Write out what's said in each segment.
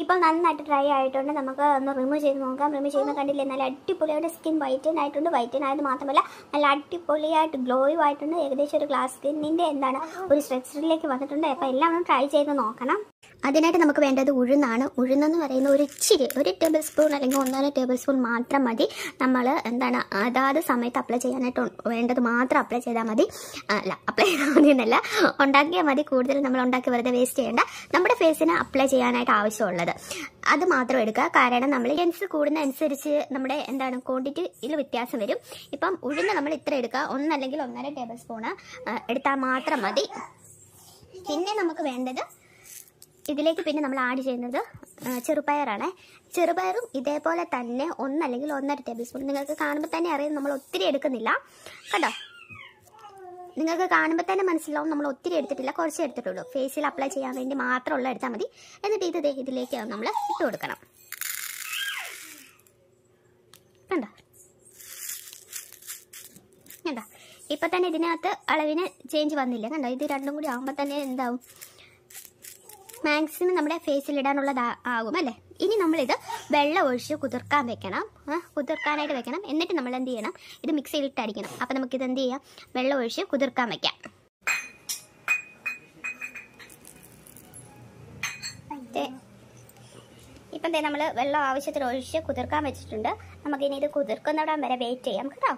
ഇപ്പോൾ നന്നായിട്ട് ഡ്രൈ ആയിട്ടുണ്ട് നമുക്ക് ഒന്ന് റിമൂവ് ചെയ്ത് നോക്കാം റിമൂവ് ചെയ്യുമ്പോൾ കണ്ടില്ലേ നല്ല അടിപൊളിയായിട്ട് സ്കിൻ വൈറ്റൻ ആയിട്ടുണ്ട് വൈറ്റൻ ആയത് മാത്രമല്ല നല്ല അടിപൊളിയായിട്ട് ഗ്ലോയും ആയിട്ടുണ്ട് ഏകദേശം ഒരു ഗ്ലാസ് സ്കിന്നിൻ്റെ എന്താണ് ഒരു സ്ട്രക്ചറിലേക്ക് വന്നിട്ടുണ്ട് അപ്പോൾ എല്ലാവരും ട്രൈ ചെയ്ത് നോക്കണം അതിനായിട്ട് നമുക്ക് വേണ്ടത് ഉഴുന്നാണ് ഉഴുന്നെന്ന് പറയുന്ന ഒരു ഇച്ചിരി ഒരു ടേബിൾ സ്പൂൺ അല്ലെങ്കിൽ ഒന്നര ടേബിൾ സ്പൂൺ മാത്രം മതി നമ്മൾ എന്താണ് അതാത് സമയത്ത് അപ്ലൈ ചെയ്യാനായിട്ട് ഉ- വേണ്ടത് മാത്രം അപ്ലൈ ചെയ്താൽ മതി അല്ല അപ്ലൈ ചെയ്താൽ മതി എന്നല്ല ഉണ്ടാക്കിയാൽ മതി കൂടുതൽ നമ്മൾ ഉണ്ടാക്കി വെറുതെ വേസ്റ്റ് ചെയ്യേണ്ട നമ്മുടെ ഫേസിന് അപ്ലൈ ചെയ്യാനായിട്ട് ആവശ്യമുള്ളത് അത് മാത്രം എടുക്കുക കാരണം നമ്മൾ ജെൻസ് കൂടുന്ന അനുസരിച്ച് നമ്മുടെ എന്താണ് ക്വാണ്ടിറ്റിയിൽ വ്യത്യാസം വരും ഇപ്പം ഉഴുന്ന് നമ്മൾ ഇത്ര എടുക്കുക ഒന്നല്ലെങ്കിൽ ഒന്നര ടേബിൾ സ്പൂണ് എടുത്താൽ മാത്രം മതി പിന്നെ നമുക്ക് വേണ്ടത് ഇതിലേക്ക് പിന്നെ നമ്മൾ ആഡ് ചെയ്യുന്നത് ആ, ചെറുപയറാണ് ചെറുപയറും ഇതേപോലെ തന്നെ ഒന്നല്ലെങ്കിൽ ഒന്നര ടേബിൾ സ്പൂൺ നിങ്ങൾക്ക് കാണുമ്പോൾ തന്നെ അറിയാം നമ്മൾ ഒത്തിരി എടുക്കുന്നില്ല കേട്ടോ നിങ്ങൾക്ക് കാണുമ്പോൾ തന്നെ മനസ്സിലാവും നമ്മൾ ഒത്തിരി എടുത്തിട്ടില്ല കുറച്ച് എടുത്തിട്ടുള്ളൂ ഫേസിൽ അപ്ലൈ ചെയ്യാൻ വേണ്ടി മാത്രമുള്ള എടുത്താൽ മതി എന്നിട്ട് ഇത് ദേ ഇതിലേക്ക് നമ്മൾ ഇട്ട് കൊടുക്കണം കണ്ടോ കണ്ടോ ഇപ്പൊ തന്നെ ഇതിനകത്ത് അളവിന് ചേഞ്ച് വന്നില്ല കണ്ടോ ഇത് രണ്ടും കൂടി ആകുമ്പോൾ തന്നെ എന്താവും മാക്സിമം നമ്മുടെ ഫേസിൽ ഇടാനുള്ളത് ആകും അല്ലേ ഇനി നമ്മളിത് വെള്ളം ഒഴിച്ച് കുതിർക്കാൻ വെക്കണം ആ, കുതിർക്കാനായിട്ട് വെക്കണം എന്നിട്ട് നമ്മൾ എന്ത് ചെയ്യണം ഇത് മിക്സിയിലിട്ട് അടിക്കണം അപ്പം നമുക്കിത് എന്ത് ചെയ്യാം വെള്ളം ഒഴിച്ച് കുതിർക്കാൻ വെക്കാം ദേ, ഇപ്പം ദേ നമ്മൾ വെള്ളം ആവശ്യത്തിന് ഒഴിച്ച് കുതിർക്കാൻ വെച്ചിട്ടുണ്ട് നമുക്കിനി ഇത് കുതിർക്കുന്നിടം വരെ വെയിറ്റ് ചെയ്യാം കേട്ടോ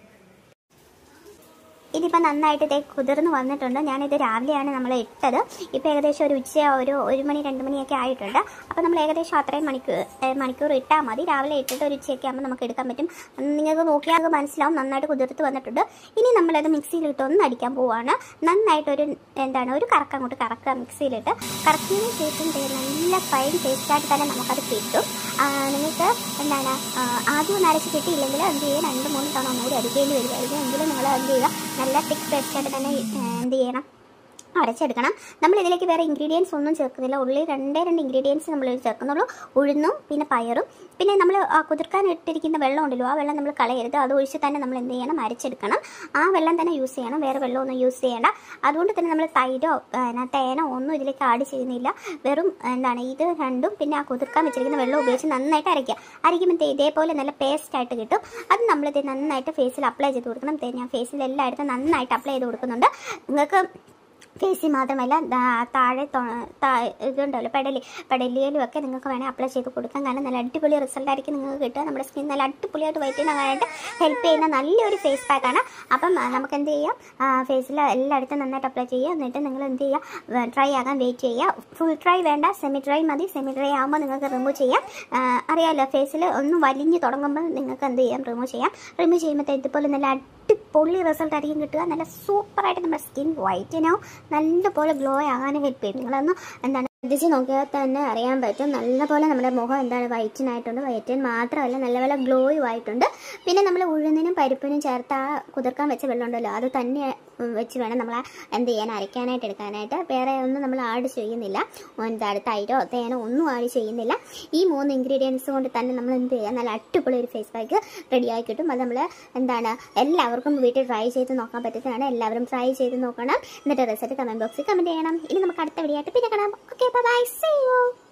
ഇതിപ്പോൾ നന്നായിട്ട് ഇതേ കുതിർന്ന് വന്നിട്ടുണ്ട് ഞാനിത് രാവിലെയാണ് നമ്മൾ ഇട്ടത് ഇപ്പോൾ ഏകദേശം ഒരു ഉച്ച ഒരു ഒരു മണി രണ്ട് മണിയൊക്കെ ആയിട്ടുണ്ട് അപ്പോൾ നമ്മൾ ഏകദേശം അത്രയും മണിക്കൂർ ഏഹ് മണിക്കൂർ ഇട്ടാൽ മതി രാവിലെ ഇട്ടിട്ട് ഒരു ഉച്ചയൊക്കെ ആകുമ്പോൾ നമുക്ക് എടുക്കാൻ പറ്റും ഉം, നിങ്ങൾക്ക് നോക്കിയാൽ മനസ്സിലാവും നന്നായിട്ട് കുതിർത്ത് വന്നിട്ടുണ്ട് ഇനി നമ്മളത് മിക്സിയിലിട്ട് ഒന്ന് അടിക്കാൻ പോവുകയാണ് നന്നായിട്ടൊരു എന്താണ് ഒരു കറക്കം അങ്ങോട്ട് കറക്കുക മിക്സിയിലിട്ട് കറക്കിയതിന് ശേഷം ദേ നല്ല ഫൈൻ ടേസ്റ്റായിട്ട് തന്നെ നമുക്കത് കിട്ടും ആ, നിങ്ങൾക്ക് എന്താണ് ആ, ആദ്യം ഒന്ന് അരച്ച് കിട്ടിയില്ലെങ്കിൽ എന്ത് ചെയ്യുക രണ്ട് മൂന്ന് തവണ ഒന്നുകൂടി അടിക്കേണ്ടി വരുമായിരിക്കും എങ്കിലും നിങ്ങൾ എന്ത് ചെയ്യുക നല്ല തിക്ക് പേസ്റ്റായിട്ട് തന്നെ ഏ, എന്ത് ചെയ്യണം അരച്ചെടുക്കണം നമ്മൾ ഇതിലേക്ക് വേറെ ഇൻഗ്രീഡിയൻസ് ഒന്നും ചേർക്കുന്നില്ല ഉള്ളി രണ്ടേ രണ്ട് ഇൻഗ്രീഡിയൻസ് നമ്മൾ ചേർക്കുന്നുള്ളൂ ഉഴുന്നും പിന്നെ പയറും പിന്നെ നമ്മൾ കുതിർക്കാൻ ഇട്ടിരിക്കുന്ന വെള്ളം ഉണ്ടല്ലോ ആ വെള്ളം നമ്മൾ കളയരുത് അത് ഒഴിച്ച് തന്നെ നമ്മൾ എന്ത് ചെയ്യണം അരച്ചെടുക്കണം ആ വെള്ളം തന്നെ യൂസ് ചെയ്യണം വേറെ വെള്ളമൊന്നും യൂസ് ചെയ്യേണ്ട അതുകൊണ്ട് തന്നെ നമ്മൾ തൈരോ പിന്നെ തേനോ ഒന്നും ഇതിലേക്ക് ആഡ് ചെയ്യുന്നില്ല വെറും എന്താണ് ഇത് രണ്ടും പിന്നെ ആ കുതിർക്കാൻ വെച്ചിരിക്കുന്ന വെള്ളം ഉപയോഗിച്ച് നന്നായിട്ട് അരയ്ക്കുക അരയ്ക്കുമ്പോൾ ദേ ഇതേപോലെ നല്ല പേസ്റ്റ് ആയിട്ട് കിട്ടും അത് നമ്മളിത് നന്നായിട്ട് ഫേസിൽ അപ്ലൈ ചെയ്ത് കൊടുക്കണം ദേ ഞാൻ ഫേസിൽ എല്ലായിടത്തും നന്നായിട്ട് അപ്ലൈ ചെയ്ത് കൊടുക്കുന്നുണ്ട് നിങ്ങൾക്ക് ഫേസിൽ മാത്രമല്ല ദാ- താഴെ തൊ- താ- ഇതുണ്ടല്ലോ പെടലി പെടലിയിലും ഒക്കെ നിങ്ങൾക്ക് വേണേൽ അപ്ലൈ ചെയ്ത് കൊടുക്കാം കാരണം നല്ല അടിപൊളി റിസൾട്ട് ആയിരിക്കും നിങ്ങൾക്ക് കിട്ടുക നമ്മുടെ സ്കിൻ നല്ല അടിപൊളിയായിട്ട് വൈറ്റ് ആകാനായിട്ട് ഹെൽപ്പ് ചെയ്യുന്ന നല്ലൊരു ഫേസ് പാക്കാണ് അപ്പം ആ, നമുക്ക് എന്ത് ചെയ്യാം ഫേസിൽ എല്ലായിടത്തും നന്നായിട്ട് അപ്ലൈ ചെയ്യുക എന്നിട്ട് നിങ്ങൾ എന്ത് ചെയ്യുക ഡ്രൈ ആകാൻ വെയിറ്റ് ചെയ്യുക ഫുൾ ഡ്രൈ വേണ്ട സെമി ഡ്രൈ മതി സെമി ഡ്രൈ ആകുമ്പോൾ നിങ്ങൾക്ക് റിമൂവ് ചെയ്യാം ആ, അറിയാമല്ലോ ഫേസിൽ ഒന്ന് വലിഞ്ഞ് തുടങ്ങുമ്പോൾ നിങ്ങൾക്ക് എന്ത് ചെയ്യാം റിമൂവ് ചെയ്യാം റിമൂവ് ചെയ്യുമ്പോൾ ഇതുപോലെ നല്ല അടിപൊളി റിസൾട്ട് ആയിരിക്കും കിട്ടുക നല്ല സൂപ്പറായിട്ട് നമ്മുടെ സ്കിൻ വൈറ്റിനാവും നല്ലപോലെ ഗ്ലോ ആകാനും ഹെൽപ്പ് ചെയ്യും നിങ്ങളൊന്ന് എന്താണ് ശ്രദ്ധിച്ച് നോക്കിയാൽ തന്നെ അറിയാൻ പറ്റും നല്ലപോലെ നമ്മുടെ മുഖം എന്താണ് വൈറ്റിനായിട്ടുണ്ട് വൈറ്റിൻ മാത്രമല്ല നല്ലപോലെ ഗ്ലോയും ആയിട്ടുണ്ട് പിന്നെ നമ്മൾ ഉഴുന്നിനും പരിപ്പിനും ചേർത്ത് ആ കുതിർക്കാൻ വെച്ച വെള്ളം ഉണ്ടല്ലോ അത് തന്നെ ഉം, വെച്ച് വേണം നമ്മൾ എന്ത് ചെയ്യാൻ അരയ്ക്കാനായിട്ട് എടുക്കാനായിട്ട് വേറെ ഒന്നും നമ്മൾ ആഡ് ചെയ്യുന്നില്ല എന്താണ് തൈരോ തേനോ ഒന്നും ആഡ് ചെയ്യുന്നില്ല ഈ മൂന്ന് ഇൻഗ്രീഡിയൻസ് കൊണ്ട് തന്നെ നമ്മൾ എന്ത് ചെയ്യുക നല്ല അടിപൊളി ഒരു ഫേസ് പാക്ക് റെഡിയായി കിട്ടും അത് നമ്മൾ എന്താണ് എല്ലാവർക്കും വീട്ടിൽ ട്രൈ ചെയ്ത് നോക്കാൻ പറ്റുന്നതാണ് എല്ലാവരും ട്രൈ ചെയ്ത് നോക്കണം എന്നിട്ട് റിസൾട്ട് കമൻറ്റ് ബോക്സിൽ കമൻറ്റ് ചെയ്യണം ഇനി നമുക്ക് അടുത്ത വീഡിയോ ആയിട്ട് പിന്നെ കാണാം ഓക്കെ ബൈ സീ യു